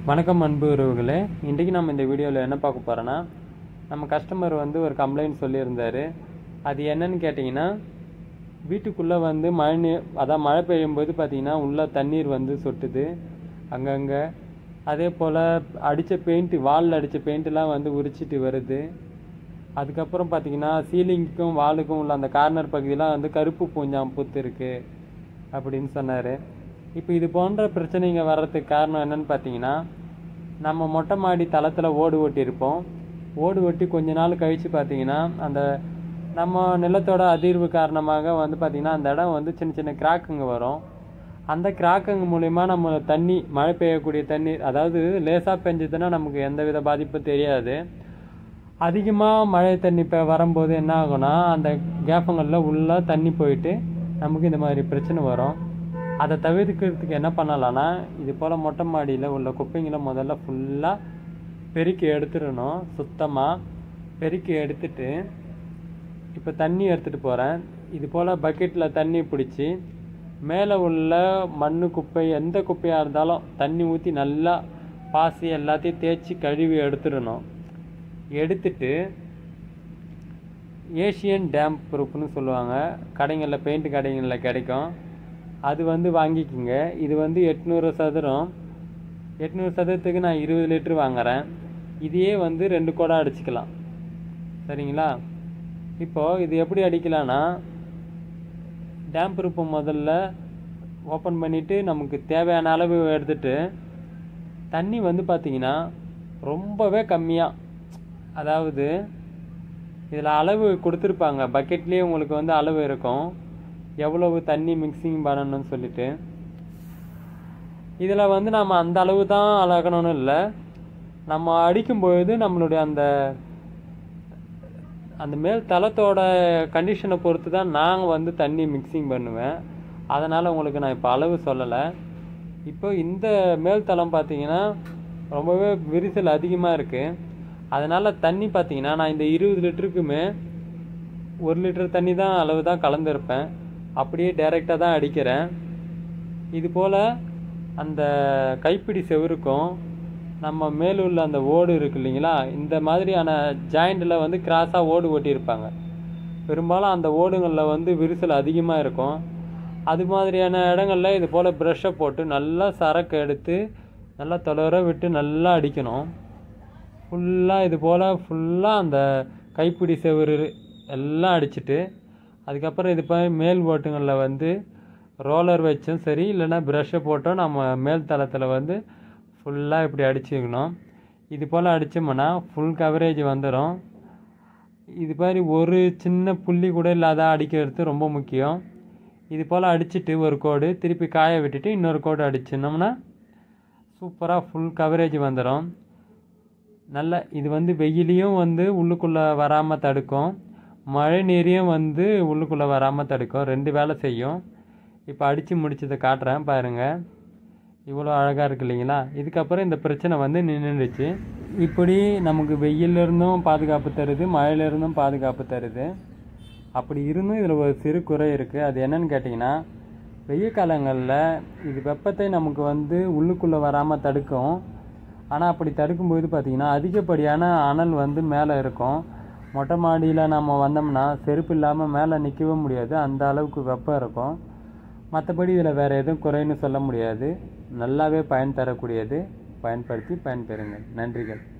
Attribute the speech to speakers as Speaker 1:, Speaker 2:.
Speaker 1: வணக்கம் அன்பு உறவுகளே இன்றைக்கி நம்ம இந்த வீடியோவில் என்ன பார்க்க போகிறோன்னா நம்ம கஸ்டமர் வந்து ஒரு கம்ப்ளைண்ட் சொல்லியிருந்தார் அது என்னன்னு கேட்டிங்கன்னா வீட்டுக்குள்ளே வந்து மழை நீர் அதான் மழை பெய்யும்போது பார்த்தீங்கன்னா உள்ளே தண்ணீர் வந்து சொட்டுது அங்கங்கே அதே போல் அடித்த பெயிண்ட்டு வாலில் அடித்த பெயிண்ட்டுலாம் வந்து உரிச்சிட்டு வருது அதுக்கப்புறம் பார்த்தீங்கன்னா சீலிங்க்கும் வாலுக்கும் உள்ள அந்த கார்னர் பகுதியெலாம் வந்து கருப்பு பூஞ்சாம் பூத்து இருக்கு அப்படின்னு சொன்னார் இப்போ இது போன்ற பிரச்சனைங்க வர்றதுக்கு காரணம் என்னன்னு பார்த்தீங்கன்னா நம்ம மொட்டை மாடி தளத்தில் ஓடு ஓட்டியிருப்போம் ஓடு ஓட்டி கொஞ்ச நாள் கழித்து பார்த்தீங்கன்னா அந்த நம்ம நிலத்தோட அதிர்வு காரணமாக வந்து பார்த்திங்கன்னா அந்த இடம் வந்து சின்ன சின்ன கிராக்குங்க வரும் அந்த கிராக்குங்க மூலிமா நம்ம தண்ணி மழை பெய்யக்கூடிய தண்ணீர் அதாவது லேசாக பெஞ்சதுன்னா நமக்கு எந்த வித பாதிப்பும் தெரியாது அதிகமாக மழை தண்ணி இப்போ வரும்போது என்ன ஆகும்னா அந்த கேப்பங்களில் உள்ளே தண்ணி போயிட்டு நமக்கு இந்த மாதிரி பிரச்சனை வரும் அதை தவிர்க்கிறதுக்கு என்ன பண்ணலாம்னா இது போல் மொட்டை மாடியில் உள்ள குப்பைங்களை முதல்ல ஃபுல்லாக பெருக்கி எடுத்துடணும் சுத்தமாக பெருக்கி எடுத்துட்டு இப்போ தண்ணி எடுத்துகிட்டு போகிறேன் இது போல் பக்கெட்டில் தண்ணி பிடிச்சி மேலே உள்ள மண் குப்பை எந்த குப்பையாக இருந்தாலும் தண்ணி ஊற்றி நல்லா பாசி எல்லாத்தையும் தேய்ச்சி கழுவி எடுத்துடணும் எடுத்துட்டு ஏஷியன் டேம் ப்ரூஃப்னு சொல்லுவாங்க கடைகளில் பெயிண்ட் கடைகளில் கிடைக்கும் அது வந்து வாங்கிக்கோங்க இது வந்து எட்நூறு சதுரம் எட்நூறு சதுரத்துக்கு நான் இருபது லிட்டர் வாங்குறேன் இதையே வந்து ரெண்டு குடம் அடிச்சுக்கலாம் சரிங்களா இப்போது இது எப்படி அடிக்கலான்னா டேம் ப்ரூஃபை முதல்ல ஓப்பன் பண்ணிவிட்டு நமக்கு தேவையான அளவு எடுத்துட்டு தண்ணி வந்து பார்த்திங்கன்னா ரொம்பவே கம்மியாக அதாவது இதில் அளவு கொடுத்துருப்பாங்க பக்கெட்லேயே உங்களுக்கு வந்து அளவு இருக்கும் எவ்வளவு தண்ணி மிக்சிங் பண்ணணும்னு சொல்லிட்டு இதில் வந்து நம்ம அந்த அளவு தான் அளக்கணும்னு இல்லை நம்ம அடிக்கும்பொழுது நம்மளுடைய அந்த அந்த மேல் தளத்தோட கண்டிஷனை பொறுத்து தான் நாங்கள் வந்து தண்ணி மிக்சிங் பண்ணுவேன் அதனால் உங்களுக்கு நான் இப்போ அளவு சொல்லலை இப்போ இந்த மேல் தளம் பார்த்தீங்கன்னா ரொம்பவே விரிசல் அதிகமாக இருக்குது அதனால் தண்ணி பார்த்தீங்கன்னா நான் இந்த இருபது லிட்டருக்குமே ஒரு லிட்டர் தண்ணி தான் அளவு தான் கலந்துருப்பேன் அப்படியே டைரெக்டாக தான் அடிக்கிறேன் இது போல் அந்த கைப்பிடி செவருக்கும் நம்ம மேலுள்ள அந்த ஓடு இருக்கு இல்லைங்களா இந்த மாதிரியான ஜாயிண்டில் வந்து கிராஸாக ஓடு ஓட்டியிருப்பாங்க பெரும்பாலும் அந்த ஓடுங்களில் வந்து விரிசல் அதிகமாக இருக்கும் அது மாதிரியான இடங்கள்ல இது போல் ப்ரெஷ்ஷை போட்டு நல்லா சரக்கு எடுத்து நல்லா தொலைவர விட்டு நல்லா அடிக்கணும் ஃபுல்லாக இது போல் ஃபுல்லாக அந்த கைப்பிடி செவரு எல்லாம் அடிச்சுட்டு அதுக்கப்புறம் இது போய் மேல் ஓட்டுங்களில் வந்து ரோலர் வச்சும் சரி இல்லைன்னா ப்ரஷ்ஷை போட்டோம் நம்ம மேல் தளத்தில் வந்து ஃபுல்லாக இப்படி அடிச்சுக்கணும் இது போல் அடித்தோம்னா ஃபுல் கவரேஜ் வந்துடும் இது மாதிரி ஒரு சின்ன புள்ளி கூட இல்லாத அடிக்கிறது ரொம்ப முக்கியம் இது போல் அடிச்சுட்டு ஒரு கோடு திருப்பி காய விட்டுட்டு இன்னொரு கோடு அடிச்சினோம்னா சூப்பராக ஃபுல் கவரேஜ் வந்துடும் நல்ல இது வந்து வெயிலையும் வந்து உள்ளுக்குள்ளே வராமல் தடுக்கும் மழை நீரையும் வந்து உள்ளுக்குள்ளே வராமல் தடுக்கும் ரெண்டு வேலை செய்யும் இப்போ அடித்து முடிச்சதை காட்டுறேன் பாருங்கள் இவ்வளோ அழகாக இருக்கு இல்லைங்களா இதுக்கப்புறம் இந்த பிரச்சனை வந்து நின்றுடுச்சு இப்படி நமக்கு வெயிலிருந்தும் பாதுகாப்பு தருது மழையிலிருந்தும் பாதுகாப்பு தருது அப்படி இருந்தும் இதில் ஒரு சிறு குறை இருக்குது அது என்னன்னு கேட்டிங்கன்னா வெயில் காலங்களில் இது வெப்பத்தை நமக்கு வந்து உள்ளுக்குள்ளே வராமல் தடுக்கும் ஆனால் அப்படி தடுக்கும்போது பார்த்திங்கன்னா அதிகப்படியான அனல் வந்து மேலே இருக்கும் மொட்டை மாடியில் நம்ம வந்தோம்னா செருப்பு இல்லாமல் மேலே நிற்கவே முடியாது அந்த அளவுக்கு வெப்பம் இருக்கும் மற்றபடி இதில் வேறு எதுவும் குறைன்னு சொல்ல முடியாது நல்லாவே பயன் தரக்கூடியது பயன்படுத்தி பயன்பெறுங்கள் நன்றிகள்